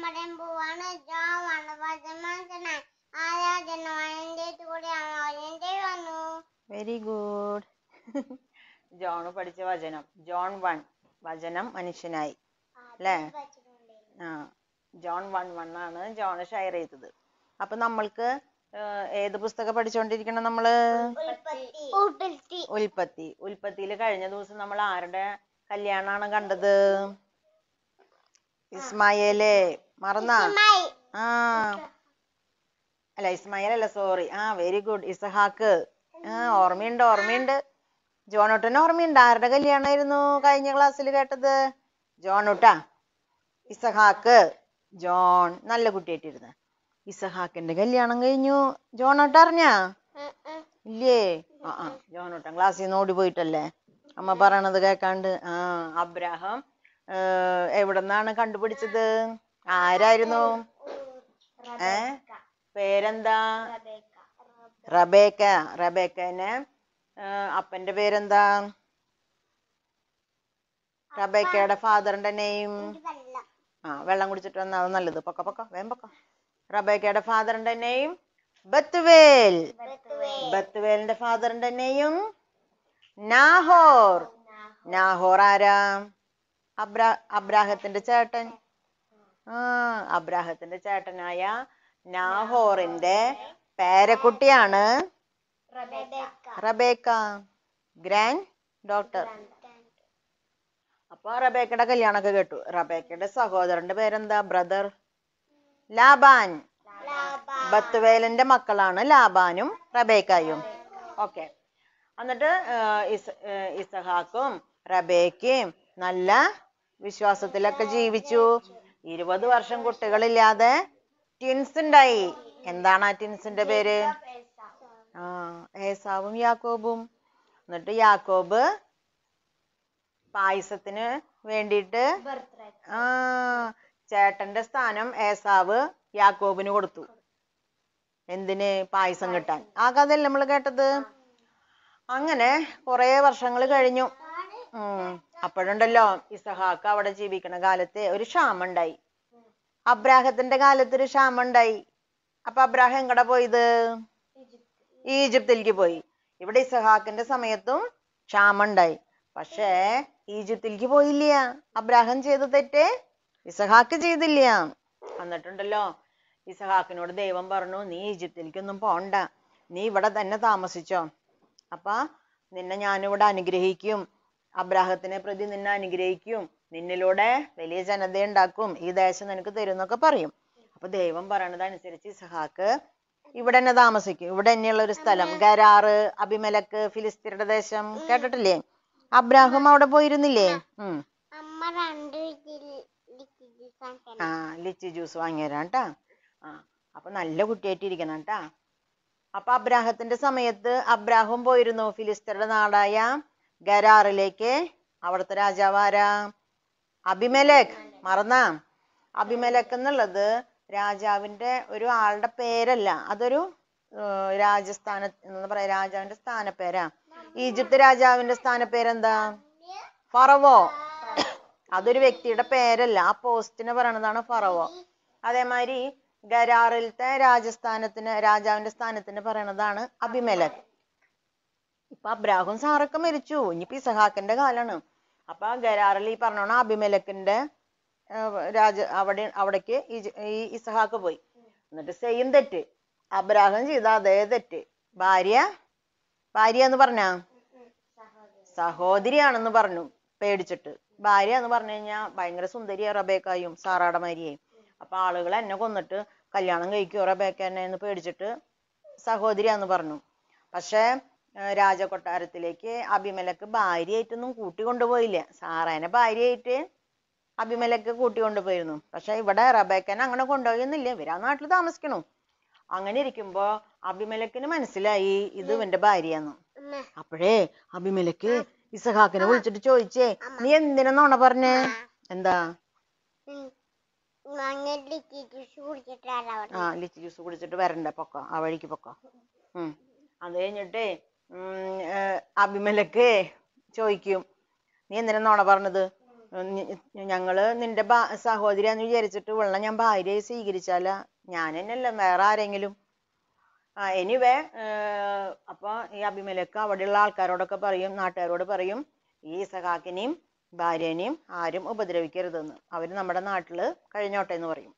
പറയാൻ പോവാണ് ജോമാണ് പതിമൂന്നായി ആരാധനവാണിന്റെ കൂടെയാണ് എന്റെ വന്നു വെരി ഗുഡ് ജോൺ പഠിച്ച വചനം ജോൺ വൺ വചനം മനുഷ്യനായി അല്ലേ ആ ജോൺ വൺ വൺ ആണ് ജോൺ ഷെയർ ചെയ്തത് അപ്പൊ നമ്മൾക്ക് ഏർ, ഏത് പുസ്തകം പഠിച്ചുകൊണ്ടിരിക്കണം നമ്മള് ഉൽപ്പത്തി ഉൽപ്പത്തി ഉൽപ്പത്തിയിൽ കഴിഞ്ഞ ദിവസം നമ്മൾ ആരുടെ കല്യാണാണ് കണ്ടത് ഇസ്മായേലേ മറന്നാ ആ അല്ല ഇസ്മായിൽ അല്ല സോറി ആ വെരി ഗുഡ് ഇസഹാക്ക് ആ ഓർമ്മയുണ്ട് ഓർമ്മയുണ്ട് ജോണോട്ടന് ഓർമ്മയുണ്ട് ആരുടെ കല്യാണമായിരുന്നു കഴിഞ്ഞ ക്ലാസ്സിൽ കേട്ടത് ജോണുട്ടാ ഇസഹാക്ക് ജോൺ നല്ല കുട്ടിയായിട്ടിരുന്ന് ഇസഹാക്കിന്റെ കല്യാണം കഴിഞ്ഞു ജോണോട്ട അറിഞ്ഞാ ഇല്ലേ ആ ആ ജോണോട്ടൻ ക്ലാസ്സിൽ നിന്ന് ഓടി പോയിട്ടല്ലേ അമ്മ പറയണത് കേക്കാണ്ട് ആ അബ്രാഹം എവിടെന്നാണ് കണ്ടുപിടിച്ചത് ആരായിരുന്നു ഏ പേരെന്താ റബേക്ക റബേക്കന് അപ്പന്റെ പേരെന്താ റബേക്കയുടെ ഫാദറിന്റെ നെയിം ആ വെള്ളം കുടിച്ചിട്ട് വന്നാ അത് നല്ലത് പൊക്ക പൊക്ക വേഗം പൊക്ക റബേക്കയുടെ ഫാദറിന്റെ നെയിം ബത്തുവേൽ ബത്തുവേലിന്റെ ഫാദറിന്റെ നെയിം നാഹോർ നാഹോർ ആരാ അബ്രാ അബ്രാഹത്തിന്റെ ചേട്ടൻ ആ അബ്രാഹത്തിന്റെ ചേട്ടനായ നാഹോറിന്റെ പേരക്കുട്ടിയാണ് റബേക്ക ഗ്രാൻഡ് ഡോക്ടർ അപ്പൊ റബേക്കയുടെ കല്യാണമൊക്കെ കേട്ടു റബേക്കയുടെ സഹോദരന്റെ പേരെന്താ ബ്രദർ ലാബാൻ ബത്തുവേലിന്റെ മക്കളാണ് ലാബാനും റബേക്കായും ഓക്കെ എന്നിട്ട് ഏർ ഇസ- ഏർ ഇസഹാക്കും റബേക്കയും നല്ല വിശ്വാസത്തിലൊക്കെ ജീവിച്ചു ഇരുപത് വർഷം കുട്ടികളില്ലാതെ ട്വിൻസ് ഉണ്ടായി എന്താണ് ആ ട്വിൻസിന്റെ പേര് ആ ഏസാവും യാക്കോബും എന്നിട്ട് യാക്കോബ് പായസത്തിന് വേണ്ടിയിട്ട് ആ ചേട്ടന്റെ സ്ഥാനം ഏസാവ് യാക്കോബിന് കൊടുത്തു എന്തിന് പായസം കിട്ടാൻ ആ കഥയല്ലേ നമ്മൾ കേട്ടത് അങ്ങനെ കുറെ വർഷങ്ങൾ കഴിഞ്ഞു ഉം അപ്പോഴുണ്ടല്ലോ ഇസഹാക്ക് അവിടെ ജീവിക്കണ കാലത്ത് ഒരു ക്ഷാമം ഉണ്ടായി അബ്രാഹത്തിന്റെ കാലത്ത് ഒരു ക്ഷാമം ഉണ്ടായി അപ്പൊ അബ്രാഹം എങ്ങടെ പോയത് ഈജിപ്തിലേക്ക് പോയി ഇവിടെ ഇസഹാക്കിന്റെ സമയത്തും ക്ഷാമം ഉണ്ടായി പക്ഷേ ഈജിപ്തിലേക്ക് പോയില്ല അബ്രാഹം ചെയ്ത തെറ്റ് ഇസഹാക്ക് ചെയ്തില്ല എന്നിട്ടുണ്ടല്ലോ ഇസഹാക്കിനോട് ദൈവം പറഞ്ഞു നീ ഈജിപ്തിലേക്കൊന്നും പോണ്ട നീ ഇവിടെ തന്നെ താമസിച്ചോ അപ്പ നിന്നെ ഞാനിവിടെ അനുഗ്രഹിക്കും അബ്രാഹത്തിനെ പ്രതി നിന്നെ അനുഗ്രഹിക്കും നിന്നിലൂടെ വലിയ ജനത ഉണ്ടാക്കും ഈ ദേശം നിനക്ക് തരും എന്നൊക്കെ പറയും അപ്പൊ ദൈവം പറയണത് അനുസരിച്ച് ഇസഹാക്ക് ഇവിടെ തന്നെ താമസിക്കും ഇവിടെ തന്നെയുള്ള ഒരു സ്ഥലം ഗരാറ് അഭിമലക്ക് ഫിലിസ്തീനയുടെ ദേശം കേട്ടിട്ടില്ലേ അബ്രാഹം അവിടെ പോയിരുന്നില്ലേ ഉം അമ്മ രണ്ട് ആ ലിച്ചി ജ്യൂസ് വാങ്ങിയരാ കേട്ടാ ആ അപ്പൊ നല്ല കുട്ടിയായിട്ടിരിക്കണം കേട്ടാ അപ്പൊ അബ്രാഹത്തിന്റെ സമയത്ത് അബ്രാഹം പോയിരുന്നു ഫിലിസ്തീനയുടെ നാടായ ഗരാറിലേക്ക് അവിടുത്തെ രാജാവ് ആരാ അബിമേലെക് മറന്നാ അബിമേലെക് എന്നുള്ളത് രാജാവിന്റെ ഒരു ആളുടെ പേരല്ല അതൊരു ഏർ രാജസ്ഥാന എന്താ പറയാ രാജാവിന്റെ സ്ഥാനപ്പേരാ ഈജിപ്ത് രാജാവിന്റെ സ്ഥാനപ്പേരെന്താ ഫറവോ അതൊരു വ്യക്തിയുടെ പേരല്ല ആ പോസ്റ്റിനെ പറയണതാണ് ഫറവോ അതേമാതിരി ഗരാറിലത്തെ രാജസ്ഥാനത്തിന് രാജാവിന്റെ സ്ഥാനത്തിന് പറയണതാണ് അബിമേലെക് ഇപ്പൊ അബ്രാഹും സാറൊക്കെ മരിച്ചു ഇനിയിപ്പോ ഇസഹാക്കിന്റെ കാലാണ് അപ്പൊ ആ ഗരാറിൽ ഈ പറഞ്ഞോണ അബിമേലെക്കിന്റെ ഏർ രാജ അവിടെ അവിടേക്ക് ഈജ്- ഈ ഇസഹാക്ക് പോയി എന്നിട്ട് സെയിം തെറ്റ് അബ്രാഹം ചെയ്ത അതേ തെറ്റ് ഭാര്യ ഭാര്യ എന്ന് പറഞ്ഞാ സഹോദരിയാണെന്ന് പറഞ്ഞു പേടിച്ചിട്ട് ഭാര്യ എന്ന് പറഞ്ഞു കഴിഞ്ഞാൽ ഭയങ്കര സുന്ദരിയാ റബേക്കായും സാറാടെ മാരിയായും അപ്പൊ ആളുകൾ എന്നെ കൊന്നിട്ട് കല്യാണം കഴിക്കുമോ റബേക്ക എന്നെ എന്ന് പേടിച്ചിട്ട് സഹോദരിയാന്ന് പറഞ്ഞു പക്ഷേ ഏർ രാജകൊട്ടാരത്തിലേക്ക് അഭിമലക്ക് ഭാര്യയായിട്ടൊന്നും കൂട്ടിക്കൊണ്ടുപോയില്ല സാറേനെ ഭാര്യയായിട്ട് അഭിമലക്ക് കൂട്ടിക്കൊണ്ടുപോയിരുന്നു പക്ഷെ ഇവിടെ റബേക്കനെ അങ്ങനെ കൊണ്ടുപോയൊന്നുമില്ല ഇവരാ നാട്ടിൽ താമസിക്കണു അങ്ങനെ ഇരിക്കുമ്പോ അഭിമലക്കിന് മനസ്സിലായി ഇത് ഇവന്റെ ഭാര്യയാന്ന് അപ്പോഴേ അഭിമലക്ക് ഇസഹാക്കിനെ വിളിച്ചിട്ട് ചോദിച്ചേ നീ എന്തിനാ നുണ പറഞ്ഞേ എന്താ മഞ്ഞളിക്ക് ജ്യൂസ് കുടിച്ചിട്ടാണ് അവിടെ ആ ലിച്ചി ജ്യൂസ് കുടിച്ചിട്ട് വരണ്ട പൊക്കോ ആ വഴിക്ക് പൊക്കോ ഉം അത് കഴിഞ്ഞിട്ടേ ഉം ഏർ അഭിമലക്ക് ചോദിക്കും നീ എന്തിനാ നുണ പറഞ്ഞത് ഞ- ഞങ്ങള് നിന്റെ ഭാ- സഹോദരിയാന്ന് വിചാരിച്ചിട്ട് ഇവളെ ഞാൻ ഭാര്യയായി സ്വീകരിച്ചാല ഞാൻ തന്നെയല്ല വേറെ ആരെങ്കിലും ആ എനിവേ അപ്പൊ ഈ അഭിമലക്ക് അവിടെയുള്ള ആൾക്കാരോടൊക്കെ പറയും നാട്ടുകാരോട് പറയും ഈ സഖാക്കിനെയും ഭാര്യനെയും ആരും ഉപദ്രവിക്കരുതെന്ന് അവര് നമ്മുടെ നാട്ടില് കഴിഞ്ഞോട്ടെ എന്ന് പറയും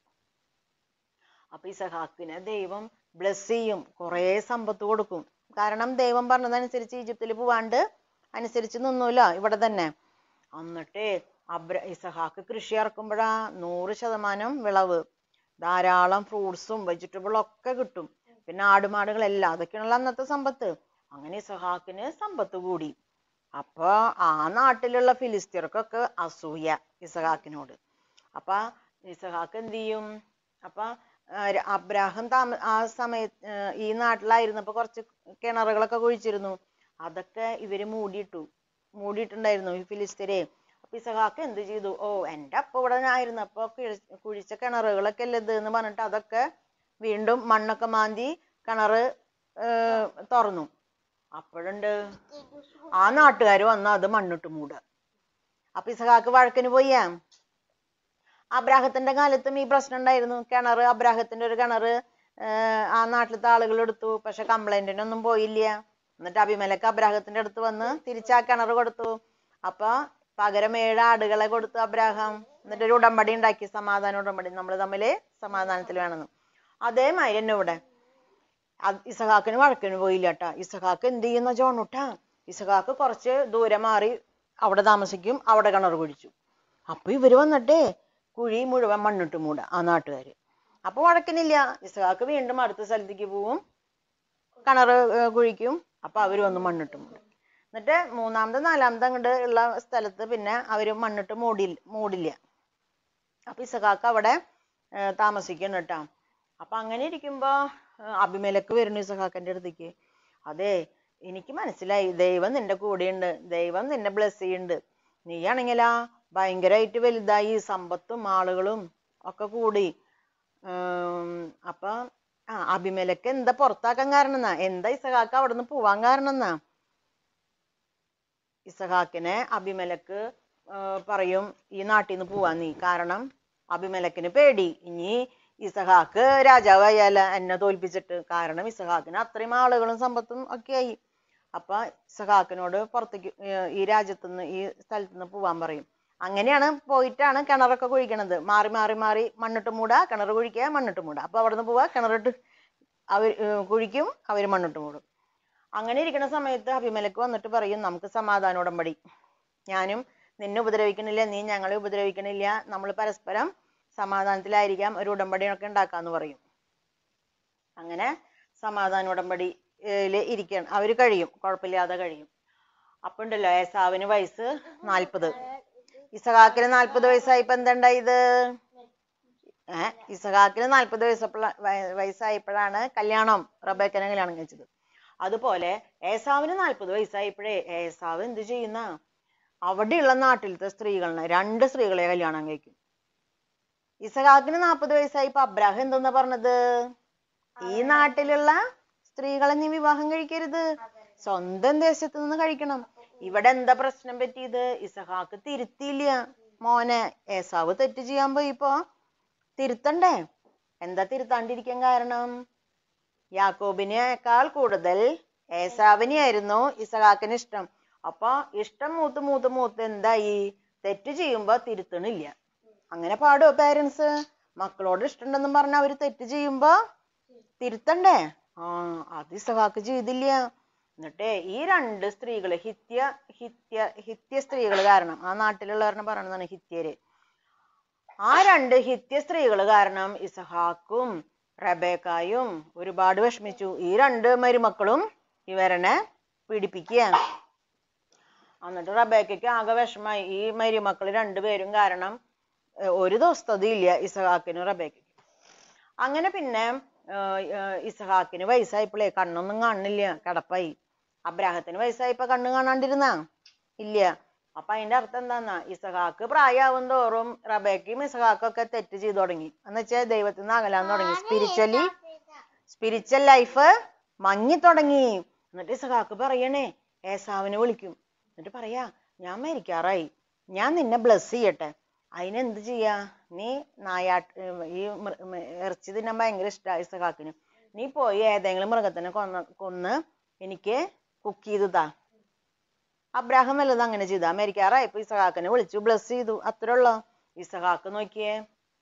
അപ്പൊ ഈ സഹാക്കിനെ ദൈവം ബ്ലെസ് ചെയ്യും കുറേ സമ്പത്ത് കൊടുക്കും കാരണം ദൈവം പറഞ്ഞതനുസരിച്ച് ഈജിപ്തിൽ പോവാണ്ട് അനുസരിച്ച് നിന്നൂല ഇവിടെ തന്നെ എന്നിട്ട് അബ്ര ഇസഹാക്ക് കൃഷി ഇറക്കുമ്പോഴാ നൂറ് ശതമാനം വിളവ് ധാരാളം ഫ്രൂട്ട്സും വെജിറ്റബിളും ഒക്കെ കിട്ടും പിന്നെ ആടുമാടുകളെല്ലാം അതൊക്കെയാണല്ലോ അന്നത്തെ സമ്പത്ത് അങ്ങനെ ഇസഹാക്കിന് സമ്പത്ത് കൂടി അപ്പൊ ആ നാട്ടിലുള്ള ഫിലിസ്തീർക്കൊക്കെ അസൂയ ഇസഹാക്കിനോട് അപ്പൊ ഇസഹാക്ക് എന്ത് ചെയ്യും അപ്പൊ ആ, ര- അബ്രാഹം താമ ആ സമയത്ത് ആ, ഈ നാട്ടിലായിരുന്നപ്പോ കുറച്ച് കിണറുകളൊക്കെ കുഴിച്ചിരുന്നു അതൊക്കെ ഇവര് മൂടിയിട്ടു മൂടിയിട്ടുണ്ടായിരുന്നു ഈ ഫിലിസ്തീരെ അപ്പൊ ഇസഹാക്ക് എന്ത് ചെയ്തു ഓ എന്റെ അപ്പ ഇവിടെ ആയിരുന്നപ്പോ കിഴ- കുഴിച്ച കിണറുകളൊക്കെ അല്ലേ ഇത് എന്ന് പറഞ്ഞിട്ട് അതൊക്കെ വീണ്ടും മണ്ണൊക്കെ മാന്തി കിണറ് ഏർ തുറന്നു അപ്പോഴുണ്ട് ആ നാട്ടുകാർ വന്ന് അത് മണ്ണിട്ട് മൂടുക അപ്പൊ ഇസഹാക്ക് വഴക്കിന് പോയാ അബ്രാഹത്തിന്റെ കാലത്തും ഈ പ്രശ്നം ഉണ്ടായിരുന്നു കിണറ് അബ്രാഹത്തിന്റെ ഒരു കിണറ് ഏർ ആ നാട്ടിലത്തെ ആളുകൾ എടുത്തു പക്ഷെ കംപ്ലൈന്റിനൊന്നും പോയില്ല എന്നിട്ട് അഭിമലക്ക് അബ്രാഹത്തിന്റെ അടുത്ത് വന്ന് തിരിച്ച് ആ കിണറ് കൊടുത്തു അപ്പൊ പകരം ഏഴ് ആടുകളെ കൊടുത്തു അബ്രാഹാം എന്നിട്ട് ഒരു ഉടമ്പടി ഉണ്ടാക്കി സമാധാന ഉടമ്പടി നമ്മൾ തമ്മില് സമാധാനത്തിൽ വേണമെന്ന് അതേമാതിരി തന്നെ ഇവിടെ അത് ഇസഹാക്കിന് വഴക്കിന് പോയില്ല ട്ടാ ഇസഹാക്ക് എന്ത് ചെയ്യുന്ന ജോണുട്ടാ ഇസഹാക്ക് കുറച്ച് ദൂരെ മാറി അവിടെ താമസിക്കും അവിടെ കിണർ കുഴിച്ചു അപ്പൊ ഇവര് വന്നിട്ടേ കുഴി മുഴുവൻ മണ്ണിട്ട് മൂട ആ നാട്ടുകാര് അപ്പൊ വഴക്കിനില്ല ഇസഹാക്ക് വീണ്ടും അടുത്ത സ്ഥലത്തേക്ക് പോവും കിണറ് ഏർ കുഴിക്കും അപ്പൊ അവര് വന്ന് മണ്ണിട്ട് മൂടും എന്നിട്ട് മൂന്നാമത് നാലാമത് അങ്ങോട്ട് ഉള്ള സ്ഥലത്ത് പിന്നെ അവര് മണ്ണിട്ട് മൂടി മൂടില്ല അപ്പൊ ഇസഹാക്ക് അവിടെ ഏർ താമസിക്കണം കേട്ടാ അപ്പൊ അങ്ങനെ ഇരിക്കുമ്പോ ഏർ അഭിമേലക്ക് വരുന്നു ഇസഹാക്കന്റെ അടുത്തേക്ക് അതെ എനിക്ക് മനസ്സിലായി ദൈവം നിന്റെ കൂടെയുണ്ട് ദൈവം നിന്നെ ബ്ലെസ് ചെയ്യുന്നുണ്ട് നീയാണെങ്കിലാ ഭയങ്കരമായിട്ട് വലുതായി സമ്പത്തും ആളുകളും ഒക്കെ കൂടി ഉം, അപ്പൊ ആ അഭിമേലക്ക് എന്താ പുറത്താക്കാൻ കാരണം എന്നാ എന്താ ഇസഹാക്ക് അവിടുന്ന് പോവാൻ കാരണം എന്നാ ഇസഹാക്കിനെ അഭിമലക്ക് പറയും ഈ നാട്ടിൽ നിന്ന് പോവാൻ നീ കാരണം അഭിമലക്കിന് പേടി ഇനി ഇസഹാക്ക് രാജാവായാല എന്നെ തോൽപ്പിച്ചിട്ട് കാരണം ഇസഹാക്കിന് അത്രയും ആളുകളും സമ്പത്തും ഒക്കെ ആയി അപ്പൊ ഇസഹാക്കിനോട് പുറത്തേക്ക് ഏർ ഈ രാജ്യത്തുനിന്ന് ഈ സ്ഥലത്ത് നിന്ന് പോവാൻ പറയും അങ്ങനെയാണ് പോയിട്ടാണ് കിണറൊക്കെ കുഴിക്കണത് മാറി മാറി മാറി മണ്ണിട്ട് മൂടുക കിണർ കുഴിക്കുക മണ്ണിട്ട് മൂടുക അപ്പൊ അവിടെ നിന്ന് പോവാ കിണറിട്ട് അവർ കുഴിക്കും അവര് മണ്ണിട്ട് മൂടും അങ്ങനെ ഇരിക്കുന്ന സമയത്ത് അഭിമലക്ക് വന്നിട്ട് പറയും നമുക്ക് സമാധാന ഉടമ്പടി ഞാനും നിന്നെ ഉപദ്രവിക്കണില്ല നീ ഞങ്ങളെ ഉപദ്രവിക്കണില്ല നമ്മൾ പരസ്പരം സമാധാനത്തിലായിരിക്കാം ഒരു ഉടമ്പടിയൊക്കെ ഉണ്ടാക്കാന്ന് പറയും അങ്ങനെ സമാധാന ഉടമ്പടിയില് ഇരിക്കണം അവര് കഴിയും കുഴപ്പമില്ലാതെ കഴിയും അപ്പൊ ഉണ്ടല്ലോ ഏസാവിന് വയസ്സ് നാൽപ്പത് ഇസഹാക്കിന് നാൽപ്പത് വയസ്സായപ്പോ എന്തുണ്ടായത് ഏഹ് ഇസഹാക്കിന് നാൽപ്പത് വയസ്സപ്പോഴ വയസ്സായപ്പോഴാണ് കല്യാണം റബേക്കനെ കല്യാണം കഴിച്ചത് അതുപോലെ ഏസാവിന് നാൽപ്പത് വയസ്സായപ്പോഴേ ഏസാവ് എന്ത് ചെയ്യുന്ന അവിടെയുള്ള നാട്ടിലത്തെ സ്ത്രീകളെ രണ്ട് സ്ത്രീകളെ കല്യാണം കഴിക്കും ഇസഹാക്കിന് നാൽപ്പത് വയസ്സായപ്പോ അബ്രാഹിം എന്തെന്നാ പറഞ്ഞത് ഈ നാട്ടിലുള്ള സ്ത്രീകളെ നീ വിവാഹം കഴിക്കരുത് സ്വന്തം ദേശത്ത് നിന്ന് കഴിക്കണം ഇവിടെ എന്താ പ്രശ്നം പറ്റിയത് ഇസഹാക്ക് തിരുത്തിയില്ല മോനെ ഏസാവ് തെറ്റ് ചെയ്യാൻ പോയിപ്പോ തിരുത്തണ്ടേ എന്താ തിരുത്താണ്ടിരിക്കാൻ കാരണം യാക്കോബിനേക്കാൾ കൂടുതൽ ഏസാവിനെയായിരുന്നു ഇസഹാക്കിന് ഇഷ്ടം അപ്പൊ ഇഷ്ടം മൂത്ത് മൂത്ത് മൂത്ത് എന്തായി തെറ്റ് ചെയ്യുമ്പോ തിരുത്തണില്ല അങ്ങനെ പാടുമോ പാരൻസ് മക്കളോട് ഇഷ്ടമുണ്ടെന്നും പറഞ്ഞ അവര് തെറ്റ് ചെയ്യുമ്പോ തിരുത്തണ്ടേ ആ അത് ഇസഹാക്ക് ചെയ്തില്ല എന്നിട്ടേ ഈ രണ്ട് സ്ത്രീകള് ഹിത്യ ഹിത്യ ഹിത്യ സ്ത്രീകൾ കാരണം ആ നാട്ടിലുള്ളവരെ പറയണതാണ് ഹിത്യര് ആ രണ്ട് ഹിത്യ സ്ത്രീകൾ കാരണം ഇസഹാക്കും റബേക്കായും ഒരുപാട് വിഷമിച്ചു ഈ രണ്ട് മരുമക്കളും ഇവരനെ പീഡിപ്പിക്കുക എന്നിട്ട് റബേക്കയ്ക്ക് ആകെ വിഷമായി ഈ മരുമക്കൾ രണ്ടുപേരും കാരണം ഏർ ഒരു ദിവസത്തതില്ല ഇസഹാക്കിനും റബേക്കയ്ക്കും അങ്ങനെ പിന്നെ ഏർ ഏർ ഇസഹാക്കിന് വയസ്സായപ്പോഴേ കണ്ണൊന്നും കാണുന്നില്ല കിടപ്പായി അബ്രാഹത്തിന് വയസ്സായപ്പോ കണ്ണ് കാണാണ്ടിരുന്നാ ഇല്ല അപ്പൊ അതിന്റെ അർത്ഥം എന്താന്നാ ഇസഹാക്ക് പ്രായമാവും തോറും റബേക്കയും ഇസഹാക്കും ഒക്കെ തെറ്റ് ചെയ്തു തുടങ്ങി എന്ന് വെച്ചാൽ ദൈവത്തിൽ നിന്ന് അകലാൻ തുടങ്ങി സ്പിരിച്വലി സ്പിരിച്വൽ ലൈഫ് മങ്ങി തുടങ്ങി എന്നിട്ട് ഇസഹാക്ക് പറയണേ ഏസാവിനെ വിളിക്കും എന്നിട്ട് പറയാ ഞാൻ മരിക്കാറായി ഞാൻ നിന്നെ ബ്ലസ് ചെയ്യട്ടെ അതിനെന്ത് ചെയ്യാ നീ നായാട്ട് ഏർ ഈ മൃ- മ- ഇറച്ചി തിന്നാൻ ഭയങ്കര ഇഷ്ടമായി ഇസഹാക്കിന് നീ പോയി ഏതെങ്കിലും മൃഗത്തിനെ കൊന്ന് കൊന്ന് എനിക്ക് കുക്ക് ചെയ്ത് താ അബ്രാഹം വല്ലതും അങ്ങനെ ചെയ്തു അമേരിക്കാറായപ്പോ ഇസഹാക്കിനെ വിളിച്ചു ബ്ലസ് ചെയ്തു അത്രേ ഉള്ളൂ ഇസഹാക്ക് നോക്കിയേ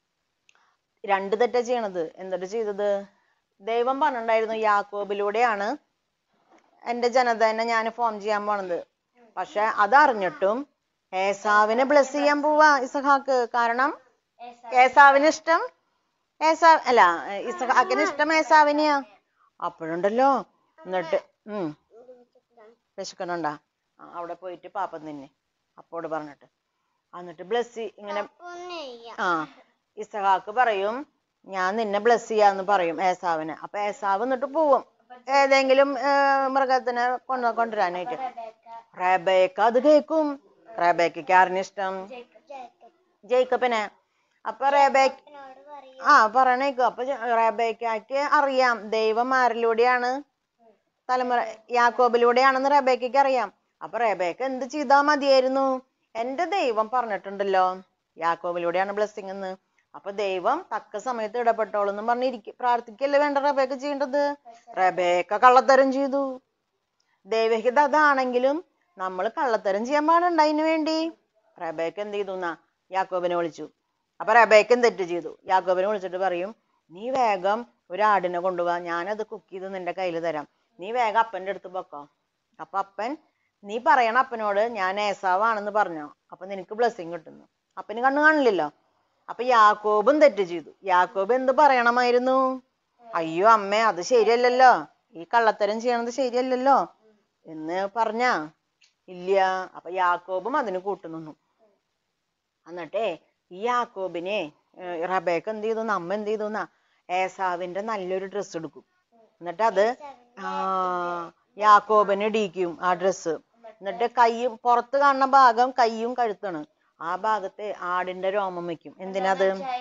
രണ്ട് തെറ്റാ ചെയ്യണത് എന്നിട്ട് ചെയ്തത് ദൈവം പറഞ്ഞിട്ടുണ്ടായിരുന്നു യാക്കോബിലൂടെയാണ് എന്റെ ജനതനെ ഞാൻ ഫോം ചെയ്യാൻ പോണത് പക്ഷെ അതറിഞ്ഞിട്ടും ഏസാവിനെ ബ്ലസ് ചെയ്യാൻ പോവാ ഇസഹാക്ക് കാരണം ഏസാവിന് ഇഷ്ടം ഏസാ അല്ല ഇസഹാക്കിന് ഇഷ്ടം ഏസാവിനെയാ അപ്പോഴുണ്ടല്ലോ എന്നിട്ട് ഉം വിശക്കണുണ്ടാ ആ, അവിടെ പോയിട്ട് പാപ്പം തിന്നെ അപ്പോട് പറഞ്ഞിട്ട് എന്നിട്ട് ബ്ലസ് ഇങ്ങനെ ആ ഇസഹാക്ക് പറയും ഞാൻ നിന്നെ ബ്ലസ് ചെയ്യാന്ന് പറയും ഏസാവിനെ അപ്പൊ ഏസാവ് എന്നിട്ട് പോവും ഏതെങ്കിലും ഏർ, മൃഗത്തിനെ കൊണ്ടു കൊണ്ടുവരാനായിട്ട് റബേക്ക അത് കേക്കും റബേക്കയ്ക്ക് ആരിന് ഇഷ്ടം ജേക്കബിനെ അപ്പൊ റബേക്ക് ആ പറയണേക്കും അപ്പൊ ജ- റബേക്കയ്ക്ക് അറിയാം ദൈവം ആരിലൂടെയാണ് തലമുറ യാക്കോബിലൂടെയാണെന്ന് റബേക്കയ്ക്ക് അറിയാം അപ്പൊ റബേക്ക എന്ത് ചെയ്താ മതിയായിരുന്നു എന്റെ ദൈവം പറഞ്ഞിട്ടുണ്ടല്ലോ യാക്കോബിലൂടെയാണ് ബ്ലെസ്സിങ് എന്ന് അപ്പൊ ദൈവം തക്ക സമയത്ത് ഇടപെട്ടോളൂ എന്ന് പറഞ്ഞിരിക്കും പ്രാർത്ഥിക്കല്ലേ വേണ്ട റബേക്ക ചെയ്യേണ്ടത് റബേക്ക കള്ളത്തരം ചെയ്തു ദൈവഹിത അതാണെങ്കിലും നമ്മൾ കള്ളത്തരം ചെയ്യാൻ പാടുണ്ട് അതിനു വേണ്ടി റബേക്ക എന്ത് ചെയ്തു എന്നാ യാക്കോബിനെ വിളിച്ചു അപ്പൊ റബേക്കൻ തെറ്റ് ചെയ്തു യാക്കോബിനെ വിളിച്ചിട്ട് പറയും നീ വേഗം ഒരു ആടിനെ കൊണ്ടുപോവാ ഞാനത് കുക്ക് ചെയ്ത് നിന്റെ കയ്യിൽ തരാം നീ വേഗം അപ്പന്റെ അടുത്ത് പൊക്കോ അപ്പൊ അപ്പൻ നീ പറയണ അപ്പനോട് ഞാൻ ഏസാവാണെന്ന് പറഞ്ഞോ അപ്പൊ നിനക്ക് ബ്ലെസ്സിങ് കിട്ടുന്നു അപ്പന് കണ്ണു കാണില്ലല്ലോ അപ്പൊ യാക്കോബും തെറ്റ് ചെയ്തു യാക്കോബ് എന്ത് പറയണമായിരുന്നു അയ്യോ അമ്മേ അത് ശരിയല്ലല്ലോ ഈ കള്ളത്തരം ചെയ്യണത് ശരിയല്ലല്ലോ എന്ന് പറഞ്ഞാ ഇല്ല അപ്പൊ യാക്കോബും അതിന് കൂട്ടുനിന്നു എന്നിട്ടേ ഈ യാക്കോബിനെ ഏർ റബേക്ക എന്ത് ചെയ്തു അമ്മ എന്ത് ചെയ്തു ഏസാവിന്റെ നല്ലൊരു ഡ്രസ്സ് എടുക്കും എന്നിട്ട് അത് ആ യാക്കോബിന് ഇടിക്കും ആ ഡ്രസ്സ് എന്നിട്ട് കൈയും പുറത്ത് കാണുന്ന ഭാഗം കൈയും കഴുത്താണ് ആ ഭാഗത്ത് ആടിന്റെ രോമം വെക്കും എന്തിനത്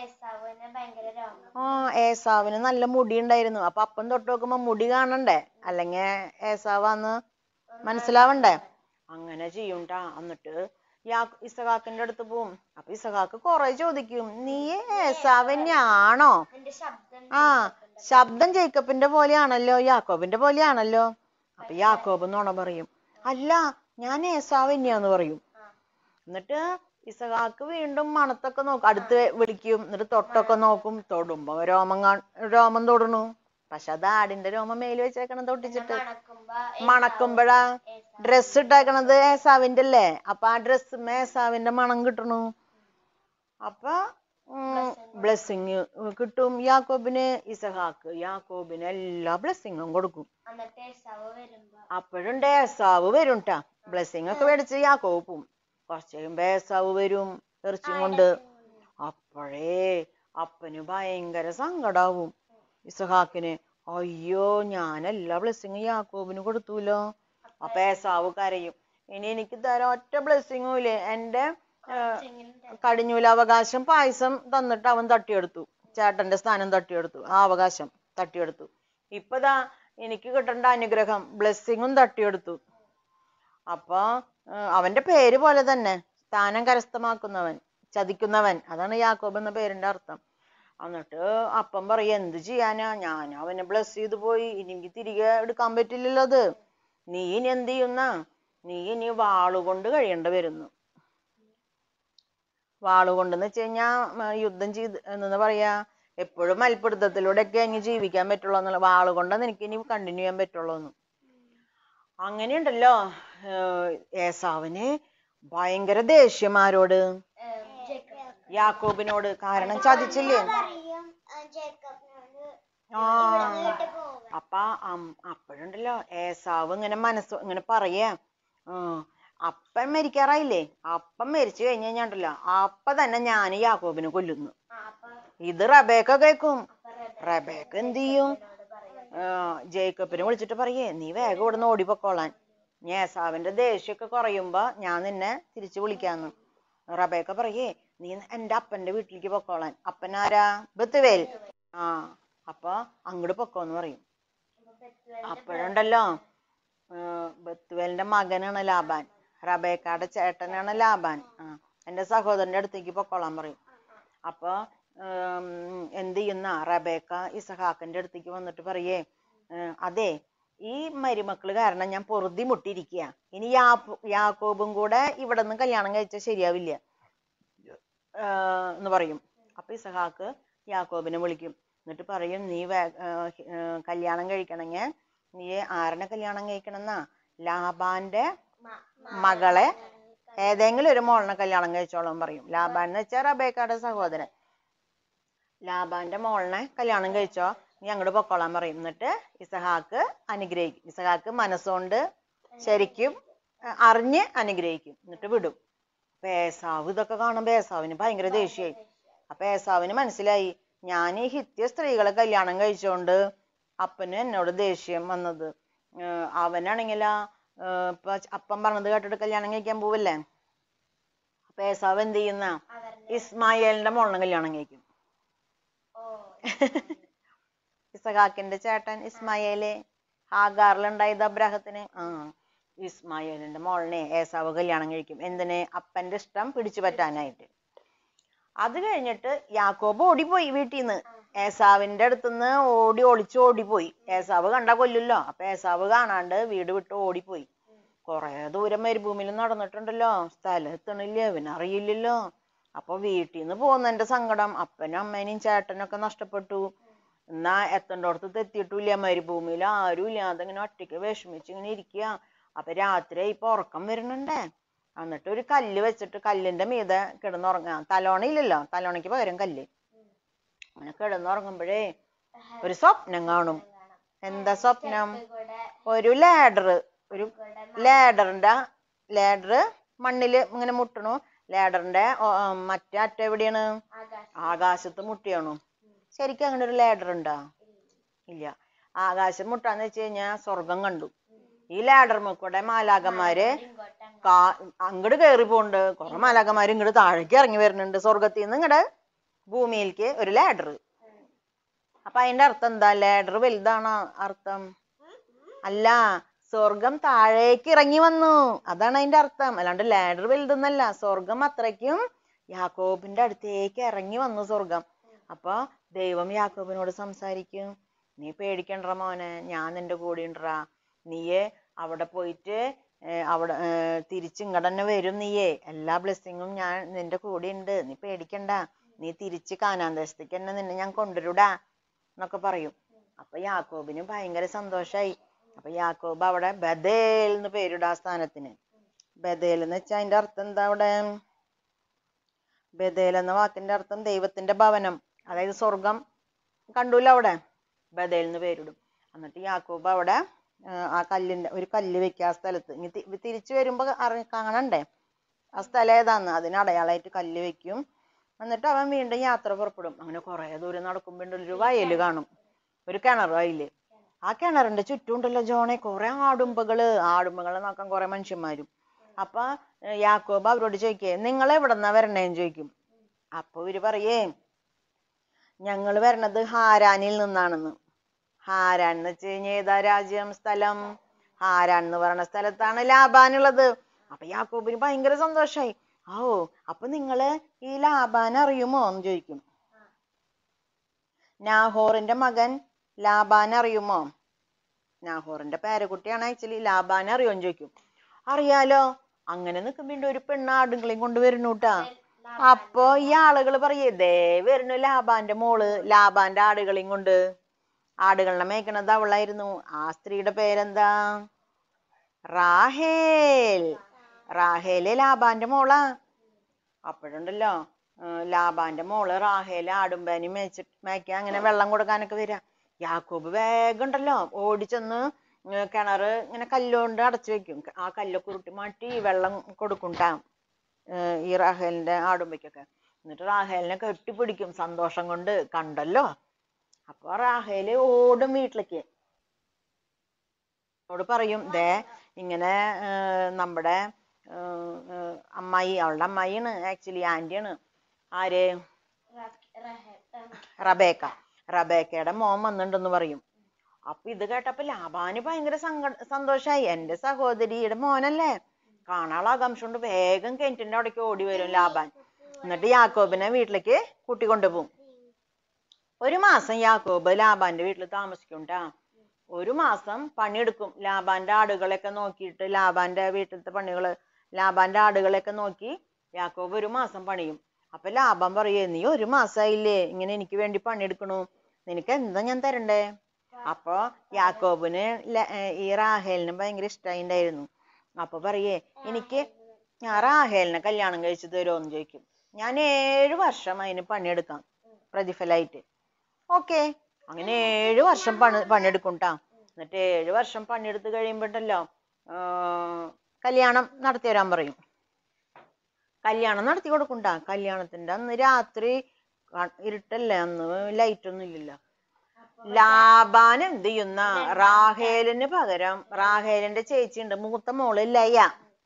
ആ ഏസാവിന് നല്ല മുടി ഉണ്ടായിരുന്നു അപ്പൊ അപ്പം തൊട്ട് നോക്കുമ്പോ മുടി കാണണ്ടേ അല്ലെങ്കിൽ ഏസാവാന്ന് മനസ്സിലാവണ്ടേ അങ്ങനെ ചെയ്യൂട്ടാ എന്നിട്ട് യാ ഇസഹാക്കിന്റെ അടുത്ത് പോവും അപ്പൊ ഇസഹാക്ക് കൊറേ ചോദിക്കും നീ ഏസാവന്നെയാണോ ആ ശബ്ദം ജേക്കബിന്റെ പോലെയാണല്ലോ യാക്കോബിന്റെ പോലെയാണല്ലോ അപ്പൊ യാക്കോബ് നുണ പറയും അല്ല ഞാൻ ഏസാവ് തന്നെയാന്ന് പറയും എന്നിട്ട് ഇസഹാക്ക് വീണ്ടും മണത്തൊക്കെ നോക്കും അടുത്ത് വിളിക്കും എന്നിട്ട് തൊട്ടൊക്കെ നോക്കും തൊടുമ്പോ രോമം കാ രോമം തൊടണു പക്ഷെ അത് ആടിന്റെ രോമം മേല് വെച്ചേക്കണം തൊട്ടിച്ചിട്ട് മണക്കുമ്പോഴാ ഡ്രസ് ഇട്ടേക്കണത് ഏസാവിന്റെ അല്ലേ അപ്പൊ ആ ഡ്രസ് ഏസാവിന്റെ മണം കിട്ടണു അപ്പൊ ബ്ലെസ്സിങ് കിട്ടും യാക്കോബിന് ഇസഹാക്ക് യാക്കോബിന് എല്ലാ ബ്ലെസ്സിങ്ങും കൊടുക്കും അപ്പോഴുണ്ട് ഏസാവ് വരും ട്ടാ ബ്ലെസ്സിങ് ഒക്കെ മേടിച്ച് യാക്കോബ് പോവും കുറച്ച് കഴിയുമ്പോ ഏസാവ് വരും ഇറച്ചിയും കൊണ്ട് അപ്പോഴേ അപ്പന് ഭയങ്കര സങ്കടാവും ഇസഹാക്കിന് അയ്യോ ഞാൻ എല്ലാ ബ്ലെസ്സിങ്ങും യാക്കോബിന് കൊടുത്തൂലോ അപ്പൊ ഏസാവ് കരയും ഇനി എനിക്ക് തരാൻ ഒറ്റ ബ്ലെസ്സിങ്ങും ഇല്ലേ എന്റെ കടിഞ്ഞൂല അവകാശം പായസം തന്നിട്ട് അവൻ തട്ടിയെടുത്തു ചേട്ടന്റെ സ്ഥാനം തട്ടിയെടുത്തു ആ അവകാശം തട്ടിയെടുത്തു ഇപ്പതാ എനിക്ക് കിട്ടേണ്ട അനുഗ്രഹം ബ്ലെസ്സിങ്ങും തട്ടിയെടുത്തു അപ്പൊ ഏർ അവന്റെ പേര് പോലെ തന്നെ സ്ഥാനം കരസ്ഥമാക്കുന്നവൻ ചതിക്കുന്നവൻ അതാണ് യാക്കോബ് എന്ന പേരിന്റെ അർത്ഥം എന്നിട്ട് അപ്പം പറയും എന്ത് ചെയ്യാനാ ഞാൻ അവനെ ബ്ലസ് ചെയ്തു പോയി ഇനി എനിക്ക് തിരികെ എടുക്കാൻ പറ്റില്ലല്ലോ അത് നീ ഇനി എന്ത് ചെയ്യുന്ന നീ ഇനി വാളുകൊണ്ട് കഴിയേണ്ടി വരുന്നു വാളുകൊണ്ടെന്ന് വെച്ച് കഴിഞ്ഞാ ഉം, യുദ്ധം ചെയ്ത് എന്താ പറയാ എപ്പോഴും മൽപ്പിടുത്തത്തിലൂടെ ഒക്കെ ഇനി ജീവിക്കാൻ പറ്റുള്ളൂ എന്നുള്ള വാളുകൊണ്ടാണ് എനിക്ക് ഇനി കണ്ടിന്യൂ ചെയ്യാൻ പറ്റുള്ളൂ എന്ന് അങ്ങനെയുണ്ടല്ലോ ഏർ ഏസാവിന് ഭയങ്കര ദേഷ്യം ആരോട് യാക്കോബിനോട് കാരണം ചതിച്ചില്ലേ ആ അപ്പ അം- അപ്പോഴുണ്ടല്ലോ ഏസാവ് ഇങ്ങനെ മനസ്സ് ഇങ്ങനെ പറയാ ആ, അപ്പൻ മരിക്കാറായില്ലേ അപ്പൻ മരിച്ചു കഴിഞ്ഞ് കഴിഞ്ഞാണ്ടല്ലോ അപ്പ തന്നെ ഞാൻ യാക്കോബിനെ കൊല്ലുന്നു ഇത് റബേക്ക കേക്കും റബേക്ക എന്ത് ചെയ്യും ആ, ജേക്കബിനെ വിളിച്ചിട്ട് പറയേ നീ വേഗം ഇവിടുന്ന് ഓടിപ്പൊക്കോളാൻ ഇനി ഏസാവിന്റെ ദേഷ്യമൊക്കെ കുറയുമ്പോ ഞാൻ നിന്നെ തിരിച്ചു വിളിക്കാന്ന് റബേക്ക പറയേ നീ എന്റെ അപ്പന്റെ വീട്ടിലേക്ക് പൊക്കോളാൻ അപ്പൻ ആരാ ബത്തുവേൽ ആ അപ്പൊ അങ്ങോട്ട് പൊക്കോന്ന് പറയും അപ്പോഴുണ്ടല്ലോ ബത്തുവേലിന്റെ മകനാണ് ലാബാൻ റബേക്കയുടെ ചേട്ടനാണ് ലാബാൻ ആ എൻ്റെ സഹോദരൻ്റെ അടുത്തേക്ക് പൊക്കോളാൻ പറയും അപ്പൊ ഉം, എന്ത് ചെയ്യുന്ന റബേക്ക ഇസഹാക്കിന്റെ അടുത്തേക്ക് വന്നിട്ട് പറയേ "ഏർ, അതെ ഈ മരുമക്കള് കാരണം ഞാൻ പൊറുതി മുട്ടിയിരിക്കുക ഇനി യാ- യാക്കോബും കൂടെ ഇവിടെ നിന്ന് കല്യാണം കഴിച്ചാൽ ശരിയാവില്ല ഏർ എന്ന് പറയും അപ്പൊ ഇസഹാക്ക് യാക്കോബിനെ വിളിക്കും എന്നിട്ട് പറയും നീ വേ- ഏർ ഹി- ഏർ കല്യാണം കഴിക്കണമെങ്കിൽ നീ ആരനെ കല്യാണം കഴിക്കണമെന്നാ ലാബാന്റെ മകളെ ഏതെങ്കിലും ഒരു മോളിനെ കല്യാണം കഴിച്ചോളാൻ പറയും ലാബാൻ എന്ന് വെച്ചാൽ റബേക്കയുടെ സഹോദരൻ ലാബാന്റെ മോളിനെ കല്യാണം കഴിച്ചോ നീ അങ്ങോട്ട് പൊക്കോളാൻ പറയും എന്നിട്ട് ഇസഹാക്ക് അനുഗ്രഹിക്കും ഇസഹാക്ക് മനസ്സുകൊണ്ട് ശരിക്കും അഹ് അറിഞ്ഞ് അനുഗ്രഹിക്കും എന്നിട്ട് വിടും അപ്പൊ ഏസാവ് ഇതൊക്കെ കാണുമ്പോ ഏസാവിന് ഭയങ്കര ദേഷ്യമായി അപ്പൊ ഏസാവിന് മനസ്സിലായി ഞാൻ ഈ ഹിത്യ സ്ത്രീകളെ കല്യാണം കഴിച്ചോണ്ട് അപ്പന് എന്നോട് ദേഷ്യം വന്നത് ഏർ അവനാണെങ്കിലാ ഏർ ഇപ്പൊ അപ്പൻ പറഞ്ഞത് കേട്ടിട്ട് കല്യാണം കഴിക്കാൻ പോവല്ലേ അപ്പൊ ഏസാവ് എന്ത് ചെയ്യുന്ന ഇസ്മായേലിന്റെ മോളിനെ കല്യാണം കഴിക്കും ഇസഹാക്കിന്റെ ചേട്ടൻ ഇസ്മായേല് ഹാഗാറിലുണ്ടായത് അബ്രാഹത്തിന് ആ ഇസ്മായേലിന്റെ മോളിനെ ഏസാവ് കല്യാണം കഴിക്കും എന്തിന് അപ്പന്റെ ഇഷ്ടം പിടിച്ചു പറ്റാനായിട്ട് അത് കഴിഞ്ഞിട്ട് യാക്കോബ് ഓടിപ്പോയി വീട്ടിൽ നിന്ന് ഏസാവിന്റെ അടുത്തുനിന്ന് ഓടി ഒളിച്ച് ഓടിപ്പോയി ഏസാവ് കണ്ടാ കൊല്ലുല്ലോ അപ്പൊ ഏസാവ് കാണാണ്ട് വീട് വിട്ട് ഓടിപ്പോയി കൊറേ ദൂരം മരുഭൂമിയിൽ നടന്നിട്ടുണ്ടല്ലോ സ്ഥലം എത്തണില്ല ഇവനറിയില്ലല്ലോ അപ്പൊ വീട്ടിൽ നിന്ന് പോകുന്നതിന്റെ സങ്കടം അപ്പനും അമ്മേനെയും ചേട്ടനൊക്കെ നഷ്ടപ്പെട്ടു എന്നാ എത്തേണ്ടോടത്ത് എത്തിയിട്ടില്ല മരുഭൂമിയിൽ ആരും ഇല്ലാതെ ഇങ്ങനെ ഒറ്റയ്ക്ക് വിഷമിച്ച് ഇങ്ങനെ ഇരിക്കുക അപ്പൊ രാത്രി ഇപ്പൊ ഉറക്കം വരുന്നുണ്ടേ എന്നിട്ട് ഒരു കല്ല് വെച്ചിട്ട് കല്ലിന്റെ മീതെ കിടന്നുറങ്ങാ തലോണയില്ലല്ലോ തലോണയ്ക്ക് പകരം കല്ല് അങ്ങനെ കിടന്നുറങ്ങുമ്പോഴേ ഒരു സ്വപ്നം കാണും എന്താ സ്വപ്നം ഒരു ലാഡർ ഒരു ലാഡറിന്റെ ലാഡർ മണ്ണില് ഇങ്ങനെ മുട്ടണു ലാഡറിന്റെ മറ്റേ അറ്റം എവിടെയാണ് ആകാശത്ത് മുട്ടിയാണു ശരിക്കും അങ്ങനെ ഒരു ലാഡർ ഉണ്ടോ ഇല്ല ആകാശം മുട്ടാന്ന് വെച്ച് കഴിഞ്ഞാ സ്വർഗം കണ്ടു ഈ ലാഡർ കൂടെ മാലാകന്മാര് കാ അങ്ങോട്ട് കയറി പോണ്ട് കുറെ മാലാകന്മാര് ഇങ്ങോട്ട് താഴേക്ക് ഇറങ്ങി വരുന്നുണ്ട് സ്വർഗത്തിൽ നിന്ന് ഇങ്ങോട്ട് ഭൂമിയിലേക്ക് ഒരു ലാഡർ അപ്പൊ അതിന്റെ അർത്ഥം എന്താ ലാഡർ വലുതാണോ അർത്ഥം അല്ല സ്വർഗം താഴേക്ക് ഇറങ്ങി വന്നു അതാണ് അതിന്റെ അർത്ഥം അല്ലാണ്ട് ലാഡർ വലുതെന്നല്ല സ്വർഗം അത്രയ്ക്കും യാക്കോബിന്റെ അടുത്തേക്ക് ഇറങ്ങി വന്നു സ്വർഗം അപ്പൊ ദൈവം യാക്കോബിനോട് സംസാരിക്കും നീ പേടിക്കണ്ട മോനെ ഞാൻ നിന്റെ കൂടെ ഉണ്ടറാ നീയെ അവിടെ പോയിട്ട് ഏർ അവിടെ ഏർ തിരിച്ച് ഇങ്ങോട്ട് തന്നെ വരും നീയേ എല്ലാ ബ്ലെസ്സിങ്ങും ഞാൻ നിന്റെ കൂടെ ഉണ്ട് നീ പേടിക്കണ്ട നീ തിരിച്ച് കാനാൻ ദേശത്തേക്ക് തന്നെ നിന്നെ ഞാൻ കൊണ്ടുവരൂടാ എന്നൊക്കെ പറയും അപ്പൊ യാക്കോബിന് ഭയങ്കര സന്തോഷായി അപ്പൊ യാക്കോബ് അവിടെ ബദേൽ എന്ന് പേരിടാ സ്ഥാനത്തിന് ബദേൽ എന്ന് വെച്ചാൽ അതിന്റെ അർത്ഥം എന്താ അവിടെ ബദേൽ എന്ന വാക്കിന്റെ അർത്ഥം ദൈവത്തിന്റെ ഭവനം അതായത് സ്വർഗം കണ്ടൂല്ലോ അവിടെ ബദേൽ എന്ന് പേരിടും എന്നിട്ട് യാക്കോബ് അവിടെ ആ, ആ കല്ലിന്റെ ഒരു കല്ല് വെക്കുക ആ സ്ഥലത്ത് ഇനി തി- തിരിച്ചു വരുമ്പോ അറി കാണണ്ടേ ആ സ്ഥലം ഏതാന്ന് അതിന് അടയാളമായിട്ട് കല്ല് വെക്കും എന്നിട്ട് അവൻ വീണ്ടും യാത്ര പുറപ്പെടും അങ്ങനെ കുറെ ദൂരം നടക്കുമ്പോൾ ഒരു വയല് കാണും ഒരു കിണർ വയല് ആ കിണറിന്റെ ചുറ്റും ഉണ്ടല്ലോ ജോണെ കുറെ ആടുമ്പകള് ആടുമ്പകളെ നോക്കാൻ കുറെ മനുഷ്യന്മാരും അപ്പൊ ഏർ യാക്കോബ് അവരോട് ചോദിക്കേ നിങ്ങൾ എവിടെന്നാ വരണേന്ന് ചോദിക്കും അപ്പൊ ഇവര് പറയേ ഞങ്ങൾ വരണത് ഹാരാനിൽ നിന്നാണെന്ന് ഹാരാൻ എന്ന് വെച്ച് കഴിഞ്ഞാൽ ഏതാ രാജ്യം സ്ഥലം ഹാരാൻ എന്ന് പറയുന്ന സ്ഥലത്താണ് ലാബാനുള്ളത് അപ്പൊ യാക്കോബിന് ഭയങ്കര സന്തോഷായി ഓ അപ്പൊ നിങ്ങള് ഈ ലാബാൻ അറിയുമോ എന്ന് ചോദിക്കും നാഹോറിന്റെ മകൻ ലാബാൻ അറിയുമോ നാഹോറിന്റെ പേരക്കുട്ടിയാണ് ആക്ച്വലി ലാബാൻ അറിയോന്ന് ചോദിക്കും അറിയാലോ അങ്ങനെ നിൽക്കുമ്പോ ഒരു പെണ്ണാടുകളെയും കൊണ്ട് വരുന്നൂട്ടാ അപ്പൊ ഈ ആളുകൾ പറയേ ദേ വരുന്നു ലാബാന്റെ മോള് ലാബാന്റെ ആടുകളെയും കൊണ്ട് ആടുകളെ മേയ്ക്കണത് അവളായിരുന്നു ആ സ്ത്രീയുടെ പേരെന്താ റാഹേൽ റാഹേല് ലാബാന്റെ മോളാ അപ്പോഴുണ്ടല്ലോ ഏർ ലാബാന്റെ മോള് റാഹേല് ആടുമ്പേനും മേച്ചിട്ട് മേയ്ക്കാൻ അങ്ങനെ വെള്ളം കൊടുക്കാനൊക്കെ വരിക യാക്കോബ് വേഗം ഉണ്ടല്ലോ ഓടിച്ചെന്ന് ഏർ കിണറ് ഇങ്ങനെ കല്ലുകൊണ്ട് അടച്ചു വെക്കും ആ കല്ലൊക്കെ ഉരുട്ടി മാറ്റി വെള്ളം കൊടുക്കും ട്ടാ ഏർ ഈ റാഹേലിന്റെ ആടുമ്പയ്ക്കൊക്കെ എന്നിട്ട് റാഹേലിനെ കെട്ടിപ്പിടിക്കും സന്തോഷം കൊണ്ട് കണ്ടല്ലോ അപ്പൊ റാഹേല് ഓടും വീട്ടിലേക്ക് അവളോട് പറയും ദേ ഇങ്ങനെ ഏർ നമ്മുടെ ഏർ ഏർ അമ്മായി അവളുടെ അമ്മായിയാണ് ആക്ച്വലി ആന്റിയാണ് ആര് റബേക്ക റബേക്കയുടെ മോൻ വന്നിട്ടുണ്ടെന്ന് പറയും അപ്പൊ ഇത് കേട്ടപ്പോ ലാബാന് ഭയങ്കര സങ്കട സന്തോഷായി എന്റെ സഹോദരിയുടെ മോനല്ലേ കാണാനുള്ള ആകാംക്ഷ കൊണ്ട് വേഗം കിണറ്റിന്റെ അവിടേക്ക് ഓടി വരും ലാബാൻ എന്നിട്ട് യാക്കോബിനെ വീട്ടിലേക്ക് കൂട്ടിക്കൊണ്ടുപോകും ഒരു മാസം യാക്കോബ് ലാബാന്റെ വീട്ടിൽ താമസിക്കും ട്ടാ ഒരു മാസം പണിയെടുക്കും ലാബാന്റെ ആടുകളെയൊക്കെ നോക്കിയിട്ട് ലാബാന്റെ വീട്ടിലത്തെ പണികള് ലാബാന്റെ ആടുകളെയൊക്കെ നോക്കി യാക്കോബ് ഒരു മാസം പണിയും അപ്പൊ ലാബാൻ പറയേ നീ ഒരു മാസമായില്ലേ ഇങ്ങനെ എനിക്ക് വേണ്ടി പണിയെടുക്കണു നിനക്ക് എന്താ ഞാൻ തരണ്ടേ അപ്പൊ യാക്കോബിന് ല- ഏർ ഈ റാഹേലിന് ഭയങ്കര ഇഷ്ടായിണ്ടായിരുന്നു അപ്പൊ പറയേ എനിക്ക് ഞാൻ റാഹേലിനെ കല്യാണം കഴിച്ചു തരുമോന്ന് ചോദിക്കും ഞാൻ ഏഴ് വർഷം അതിന് പണിയെടുക്കാം പ്രതിഫലായിട്ട് ഓക്കെ അങ്ങനെ ഏഴ് വർഷം പണി പണിയെടുക്കും ട്ടാ എന്നിട്ട് ഏഴ് വർഷം പണിയെടുത്ത് കഴിയുമ്പോണ്ടല്ലോ കല്യാണം നടത്തി തരാൻ പറയും കല്യാണം നടത്തി കൊടുക്കണ്ടാ കല്യാണത്തിന്റെ അന്ന് രാത്രി ക- ഇരുട്ടല്ലേ അന്ന് ലൈറ്റ് ഒന്നും ഇല്ലല്ലോ ലാബാൻ എന്ത് ചെയ്യുന്ന റാഹേലിന് പകരം റാഹേലിന്റെ ചേച്ചി ഉണ്ട് മൂത്ത മോള് ലയ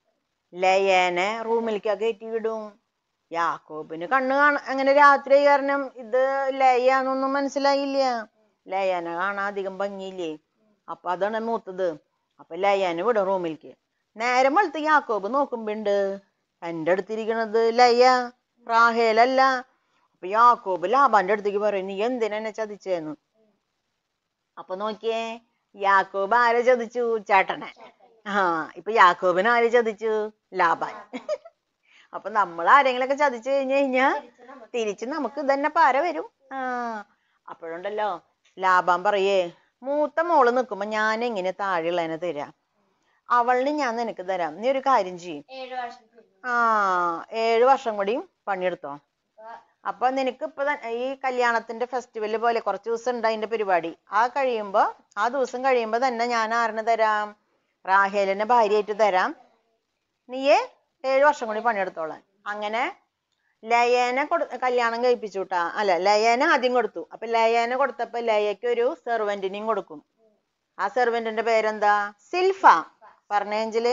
ലയേനെ റൂമിലേക്ക് കയറ്റി വിടും യാക്കോബിന് കണ്ണ് കാണ അങ്ങനെ രാത്രി കാരണം ഇത് ലയാന്നൊന്നും മനസ്സിലായില്ല ലയനെ കാണാൻ അധികം ഭംഗിയില്ലേ അപ്പൊ അതാണ് മൂത്തത് അപ്പൊ ലയനെ വിടും റൂമിലേക്ക് നേരം വെളുത്ത് യാക്കോബ് നോക്കുമ്പോണ്ട് എന്റെ അടുത്തിരിക്കണത് ലയ റാഹേലല്ല അപ്പൊ യാക്കോബ് ലാബാന്റെ അടുത്തേക്ക് പറയും നീ എന്തിനാ എന്നെ ചതിച്ചേന്ന് അപ്പൊ നോക്കിയേ യാക്കോബ് ആരെ ചതിച്ചു ചേട്ടനെ ആ ഇപ്പൊ യാക്കോബിനെ ആര് ചതിച്ചു ലാബാൻ അപ്പൊ നമ്മൾ ആരെങ്കിലൊക്കെ ചതിച്ചു കഴിഞ്ഞു കഴിഞ്ഞാ തിരിച്ച് നമുക്ക് തന്നെ പാര വരും ആ അപ്പോഴുണ്ടല്ലോ ലാബാൻ പറയേ മൂത്ത മോള് നിക്കുമ്പോ ഞാൻ എങ്ങനെ താഴെയുള്ളതിനെ തരാം അവളിന് ഞാൻ നിനക്ക് തരാം നീ ഒരു കാര്യം ചെയ്യും ഏഴ് വർഷം ആ ഏഴ് വർഷം കൂടിയും പണിയെടുത്തോ അപ്പൊ നിനക്ക് ഇപ്പൊ ത- ഈ കല്യാണത്തിന്റെ ഫെസ്റ്റിവൽ പോലെ കുറച്ച് ദിവസം ഉണ്ട് അതിന്റെ പരിപാടി ആ കഴിയുമ്പോ ആ ദിവസം കഴിയുമ്പോ തന്നെ ഞാൻ ആറിന് തരാം റാഹേലിനെ ഭാര്യയായിട്ട് തരാം നീയേ ഏഴ് വർഷം കൂടി പണിയെടുത്തോളാൻ അങ്ങനെ ലയേനെ കൊടു കല്യാണം കഴിപ്പിച്ചു വിട്ടാ അല്ല ലയേനെ ആദ്യം കൊടുത്തു അപ്പൊ ലയേനെ കൊടുത്തപ്പോ ലയക്ക് ഒരു സെർവന്റിനെയും കൊടുക്കും ആ സെർവന്റിന്റെ പേരെന്താ സിൽഫ പറഞ്ഞേഞ്ചില്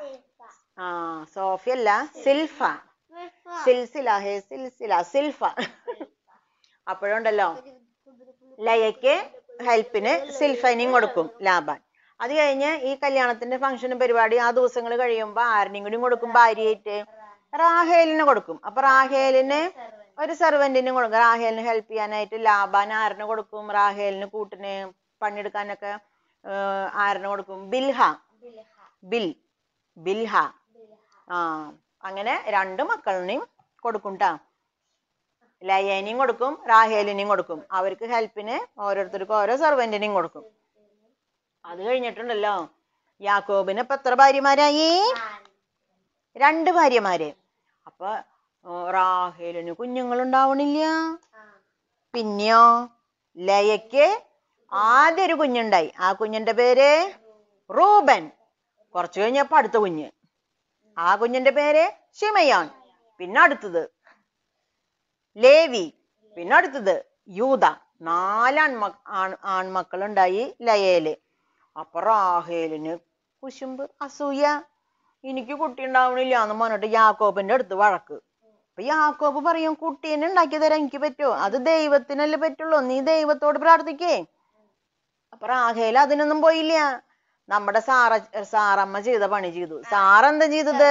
ആ സോഫിയല്ല സിൽഫ സിൽസില ഹേ സിൽസില സിൽഫ അപ്പോഴുണ്ടല്ലോ ലയക്ക് ഹെൽപ്പിന് സിൽഫനെയും കൊടുക്കും ലാബാൻ അത് കഴിഞ്ഞ് ഈ കല്യാണത്തിന്റെ ഫംഗ്ഷനും പരിപാടി ആ ദിവസങ്ങൾ കഴിയുമ്പോ ആരിനെയും കൂടി കൊടുക്കും ഭാര്യയായിട്ട് റാഹേലിന് കൊടുക്കും അപ്പൊ റാഹേലിന് ഒരു സെർവന്റിനും കൊടുക്കും റാഹേലിന് ഹെൽപ്പ് ചെയ്യാനായിട്ട് ലാബാൻ ആരിന് കൊടുക്കും റാഹേലിന് കൂട്ടിന് പണിയെടുക്കാനൊക്കെ ഏർ ആരിന് കൊടുക്കും ബിൽഹ ബിൽ ബിൽഹ ആ അങ്ങനെ രണ്ട് മക്കളിനെയും കൊടുക്കും ട്ടാ ലയേനെയും കൊടുക്കും റാഹേലിനെയും കൊടുക്കും അവർക്ക് ഹെൽപ്പിന് ഓരോരുത്തർക്കും ഓരോ സെർവന്റിനെയും കൊടുക്കും അത് കഴിഞ്ഞിട്ടുണ്ടല്ലോ യാക്കോബിന് ഇപ്പൊ എത്ര ഭാര്യമാരായി രണ്ട് ഭാര്യമാര് അപ്പൊ ആ, റാഹേലിന് കുഞ്ഞുങ്ങൾ ഉണ്ടാവണില്ല പിന്നെയോ ലയക്ക് ആദ്യം ഒരു കുഞ്ഞുണ്ടായി ആ കുഞ്ഞിന്റെ പേര് റൂബൻ കുറച്ചു കഴിഞ്ഞപ്പോ അടുത്ത കുഞ്ഞ് ആ കുഞ്ഞിന്റെ പേര് ഷിമയോൻ പിന്നെ അടുത്തത് ലേവി പിന്നെ അടുത്തത് യൂത നാലാൺമ ആൺ ആൺമക്കളുണ്ടായി ലയയില് അപ്പൊ റാഹേലിന് കുശുമ്പ് അസൂയ എനിക്ക് കുട്ടി ഉണ്ടാവണില്ല എന്ന് പറഞ്ഞിട്ട് യാക്കോബിന്റെ അടുത്ത് വഴക്ക് അപ്പൊ യാക്കോബ് പറയും കുട്ടീനെ ഉണ്ടാക്കി തരാൻ എനിക്ക് പറ്റുമോ അത് ദൈവത്തിനല്ലേ പറ്റുള്ളൂ നീ ദൈവത്തോട് പ്രാർത്ഥിക്കേ അപ്പൊ റാഹേൽ അതിനൊന്നും പോയില്ല നമ്മുടെ സാറ സാറമ്മ ചെയ്ത പണി ചെയ്തു സാറെന്താ ചെയ്തത്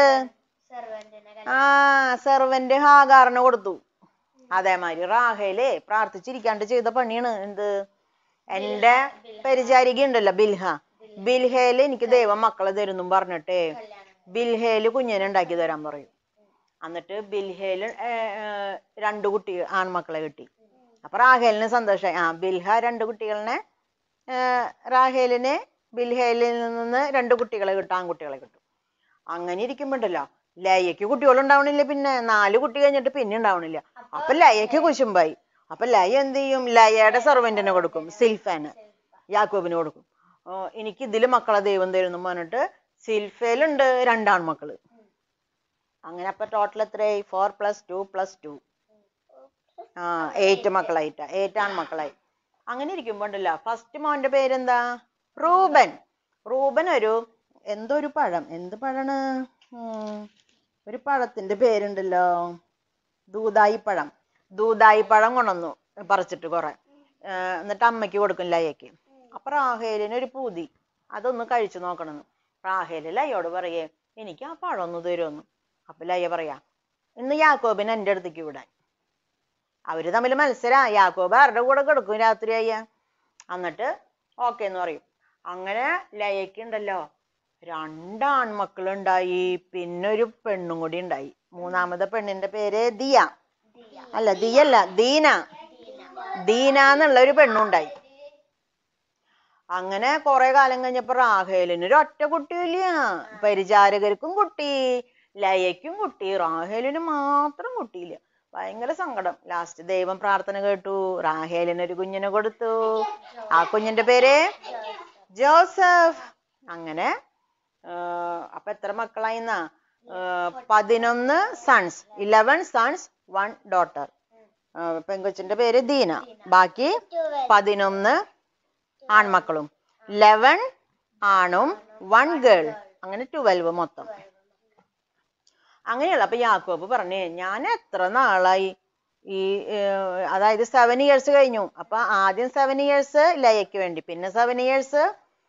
ആ സെർവന്റ് ഹാഗാറിന് കൊടുത്തു അതേമാതിരി റാഹേല് പ്രാർത്ഥിച്ചിരിക്കാണ്ട് ചെയ്ത പണിയാണ് എന്ത് എന്റെ പരിചാരിക ഉണ്ടല്ലോ ബിൽഹ ബിൽഹേല് എനിക്ക് ദൈവം മക്കളെ തരുന്നും പറഞ്ഞിട്ടേ ബിൽഹേല് കുഞ്ഞിനെ ഉണ്ടാക്കി തരാൻ പറയും എന്നിട്ട് ബിൽഹേല് ഏർ, ഏർ, രണ്ട് കുട്ടി ആൺമക്കളെ കിട്ടി അപ്പൊ റാഹേലിന് സന്തോഷമായി ആ ബിൽഹ രണ്ട് കുട്ടികളിനെ ഏർ, റാഹേലിന് ബിൽഹേലിൽ നിന്ന് രണ്ട് കുട്ടികളെ കിട്ടും ആൺകുട്ടികളെ കിട്ടും അങ്ങനെ ഇരിക്കുമ്പോണ്ടല്ലോ ലയക്ക് കുട്ടികൾ ഉണ്ടാവണില്ല പിന്നെ നാല് കുട്ടി കഴിഞ്ഞിട്ട് പിന്നെ ഉണ്ടാവണില്ല അപ്പൊ ലയക്ക് കുശുമ്പായി അപ്പൊ ലയ എന്ത് ചെയ്യും ലയയുടെ സെർവന്റിനെ കൊടുക്കും സിൽഫാന് യാക്കോബിന് കൊടുക്കും ഓ, എനിക്ക് ഇതില് മക്കളെ ദൈവം തരുന്നു പറഞ്ഞിട്ട് സിൽഫയിലുണ്ട് രണ്ടാൺമക്കള് അങ്ങനെ അപ്പൊ ടോട്ടൽ എത്രയായി four plus two plus two ആ എയ്റ്റ് മക്കളായിട്ടാ എയ്റ്റ് ആൺമക്കളായി അങ്ങനെ ഇരിക്കുമ്പോ ഉണ്ടല്ലോ ഫസ്റ്റ് മോന്റെ പേരെന്താ റൂബൻ റൂബൻ ഒരു എന്തോ ഒരു പഴം എന്ത് പഴാണ് ഉം, ഒരു പഴത്തിന്റെ പേരുണ്ടല്ലോ ദൂതായി പഴം ദൂതായി പഴം കൊണ്ടുവന്നു പറിച്ചിട്ട് കുറെ ഏർ എന്നിട്ട് അമ്മയ്ക്ക് കൊടുക്കും ലയക്ക് അപ്പൊ റാഹേലിന് ഒരു പൂതി അതൊന്ന് കഴിച്ചു നോക്കണമെന്ന് റാഹേല് ലയോട് പറയേ എനിക്ക് ആ പഴം ഒന്ന് തരുമെന്ന് അപ്പൊ ലയ പറയാ ഇന്ന് യാക്കോബിനെ എൻ്റെ അടുത്തേക്ക് വിടാൻ അവര് തമ്മിൽ മത്സരാ യാക്കോബ് ആരുടെ കൂടെ കിടക്കും രാത്രിയായ എന്നിട്ട് ഓക്കെ എന്ന് പറയും അങ്ങനെ ലയക്ക് ഉണ്ടല്ലോ രണ്ട് ആൺമക്കളുണ്ടായി പിന്നെ ഒരു പെണ്ണും കൂടി ഉണ്ടായി മൂന്നാമത്തെ പെണ്ണിന്റെ പേര് ദിയ അല്ല ദിയല്ല ദീന ദീന എന്നുള്ള ഒരു പെണ്ണുണ്ടായി അങ്ങനെ കുറെ കാലം കഴിഞ്ഞപ്പോ റാഹേലിന് ഒരു ഒറ്റ കുട്ടിയില്ല പരിചാരകർക്കും കുട്ടി ലയക്കും കുട്ടി റാഹേലിന് മാത്രം കുട്ടിയില്ല ഭയങ്കര സങ്കടം ലാസ്റ്റ് ദൈവം പ്രാർത്ഥന കേട്ടു റാഹേലിന് ഒരു കുഞ്ഞിനെ കൊടുത്തു ആ കുഞ്ഞിന്റെ പേര് ജോസഫ് അങ്ങനെ ആഹ് അപ്പൊ എത്ര മക്കളായിന്നാ ആഹ് പതിനൊന്ന് sons eleven sons one daughter പെങ്കൊച്ചിന്റെ പേര് ദീന ബാക്കി പതിനൊന്ന് ആൺമക്കളും ലെവൻ ആണും വൺ ഗേൾ അങ്ങനെ ട്വൽവ് മൊത്തം അങ്ങനെയുള്ള അപ്പൊ യാക്കോബ് പറഞ്ഞേ ഞാൻ എത്ര നാളായി ഈ ഏർ, അതായത് സെവൻ ഇയേഴ്സ് കഴിഞ്ഞു അപ്പൊ ആദ്യം സെവൻ ഇയേഴ്സ് ലയക്ക് വേണ്ടി പിന്നെ സെവൻ ഇയേഴ്സ്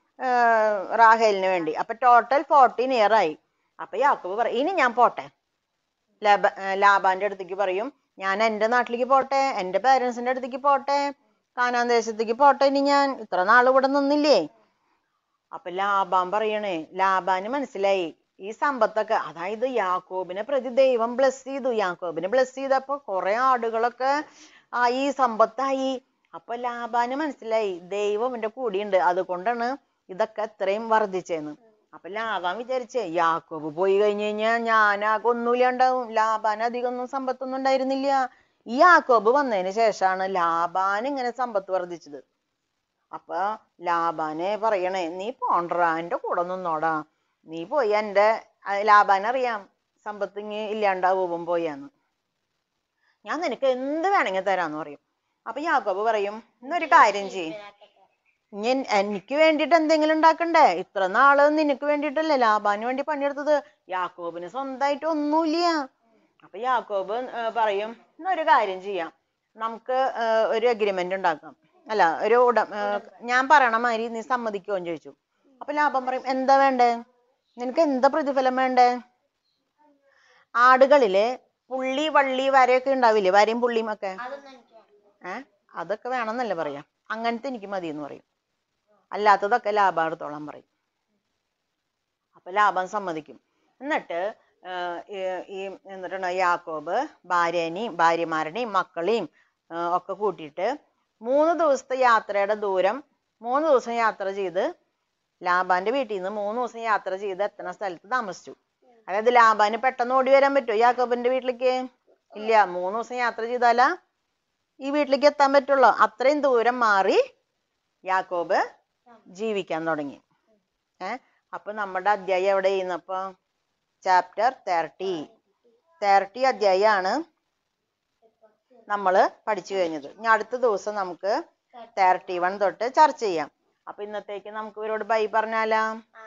റാഹേലിന് വേണ്ടി അപ്പൊ ടോട്ടൽ ഫോർട്ടീൻ ഇയർ ആയി അപ്പൊ യാക്കോബ് പറയും ഇനി ഞാൻ പോട്ടെ ലാബ ഏർ ലാബാന്റെ അടുത്തേക്ക് പറയും ഞാൻ എൻ്റെ നാട്ടിലേക്ക് പോട്ടെ എൻ്റെ പേരൻസിന്റെ അടുത്തേക്ക് പോട്ടെ കാനാൻ ദേശത്തേക്ക് പോട്ടെ ഇനി ഞാൻ ഇത്ര നാൾ ഇവിടെ നിന്നില്ലേ അപ്പൊ ലാബാൻ പറയണേ ലാബാന് മനസ്സിലായി ഈ സമ്പത്തൊക്കെ അതായത് യാക്കോബിനെ പ്രതി ദൈവം ബ്ലസ് ചെയ്തു യാക്കോബിനെ ബ്ലസ് ചെയ്തപ്പോ കുറെ ആടുകളൊക്കെ ആയി സമ്പത്തായി അപ്പൊ ലാബാന് മനസ്സിലായി ദൈവം എന്റെ കൂടിയുണ്ട് അതുകൊണ്ടാണ് ഇതൊക്കെ ഇത്രയും വർദ്ധിച്ചേന്ന് അപ്പൊ ലാബാൻ വിചാരിച്ചേ യാക്കോബ് പോയി കഴിഞ്ഞു കഴിഞ്ഞാൽ ഞാനാകെ ഒന്നുമില്ലാണ്ടാവും ലാബാൻ അധികം ഒന്നും സമ്പത്തൊന്നും ഉണ്ടായിരുന്നില്ല ഈ യാക്കോബ് വന്നതിന് ശേഷമാണ് ലാബാൻ ഇങ്ങനെ സമ്പത്ത് വർദ്ധിച്ചത് അപ്പൊ ലാബാനെ പറയണേ നീ പോണ്ടറാ എന്റെ കൂടെ നിന്നോടാ നീ പോയി എന്റെ ലാബാൻ അറിയാം സമ്പത്ത് ഇങ്ങ് ഇല്ലാണ്ടാവും പോയാന്ന് ഞാൻ നിനക്ക് എന്ത് വേണമെങ്കിൽ തരാന്ന് പറയും അപ്പൊ യാക്കോബ് പറയും എന്നൊരു കാര്യം ചെയ്യും ഞാൻ എനിക്ക് വേണ്ടിയിട്ട് എന്തെങ്കിലും ഉണ്ടാക്കണ്ടേ ഇത്ര നാള് നിനക്ക് വേണ്ടിയിട്ടല്ലേ ലാബാന് വേണ്ടി പണിയെടുത്തത് യാക്കോബിന് സ്വന്തമായിട്ട് ഒന്നുമില്ല അപ്പൊ യാക്കോബ് ഏർ പറയും എന്നൊരു കാര്യം ചെയ്യാം നമുക്ക് ഏർ ഒരു അഗ്രിമെന്റ് ഉണ്ടാക്കാം അല്ല ഒരു ഉട ഏർ ഞാൻ പറയണ മാതിരി നീ സമ്മതിക്കുമോ എന്ന് ചോദിച്ചു അപ്പൊ ലാഭം പറയും എന്താ വേണ്ടേ നിനക്ക് എന്താ പ്രതിഫലം വേണ്ടേ ആടുകളിലെ പുള്ളി വള്ളി വരയൊക്കെ ഉണ്ടാവില്ലേ വരയും പുള്ളിയും ഒക്കെ ഏ അതൊക്കെ വേണമെന്നല്ലേ പറയാ അങ്ങനത്തെ എനിക്ക് മതി എന്ന് പറയും അല്ലാത്തതൊക്കെ ലാഭം എടുത്തോളാൻ പറയും അപ്പൊ ലാഭം സമ്മതിക്കും എന്നിട്ട് ആഹ് ഈ- ഈ എന്നിട്ടാണ് യാക്കോബ് ഭാര്യനെയും ഭാര്യമാരുടെയും മക്കളെയും ആഹ് ഒക്കെ കൂട്ടിയിട്ട് മൂന്ന് ദിവസത്തെ യാത്രയുടെ ദൂരം മൂന്ന് ദിവസം യാത്ര ചെയ്ത് ലാബാന്റെ വീട്ടിൽ നിന്ന് മൂന്ന് ദിവസം യാത്ര ചെയ്ത് എത്തുന്ന സ്ഥലത്ത് താമസിച്ചു അതായത് ലാബാന് പെട്ടെന്ന് ഓടി വരാൻ പറ്റുമോ യാക്കോബിന്റെ വീട്ടിലേക്ക് ഇല്ല മൂന്ന് ദിവസം യാത്ര ചെയ്താലാ ഈ വീട്ടിലേക്ക് എത്താൻ പറ്റുള്ളൂ അത്രയും ദൂരം മാറി യാക്കോബ് ജീവിക്കാൻ തുടങ്ങി ഏ അപ്പൊ നമ്മുടെ അധ്യായം എവിടെ ചെയ്യുന്നപ്പോ ചാപ്റ്റർ തേർട്ടി തേർട്ടി അധ്യായമാണ് നമ്മൾ പഠിച്ചു കഴിഞ്ഞത് ഇനി അടുത്ത ദിവസം നമുക്ക് തേർട്ടി വൺ തൊട്ട് ചർച്ച ചെയ്യാം അപ്പൊ ഇന്നത്തേക്ക് നമുക്ക് ഇവരോട് ബൈ പറഞ്ഞാലാ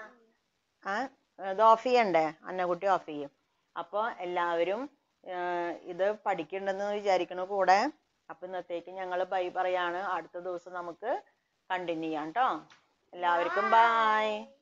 ആ ഇത് ഓഫ് ചെയ്യണ്ടേ അന്നക്കുട്ടി ഓഫ് ചെയ്യും അപ്പോൾ എല്ലാവരും ഏർ ഇത് പഠിക്കണ്ടെന്ന് വിചാരിക്കണ കൂടെ അപ്പൊ ഇന്നത്തേക്ക് ഞങ്ങൾ ബൈ പറയാണ് അടുത്ത ദിവസം നമുക്ക് കണ്ടിന്യൂ ചെയ്യാം കേട്ടോ എല്ലാവർക്കും ബൈ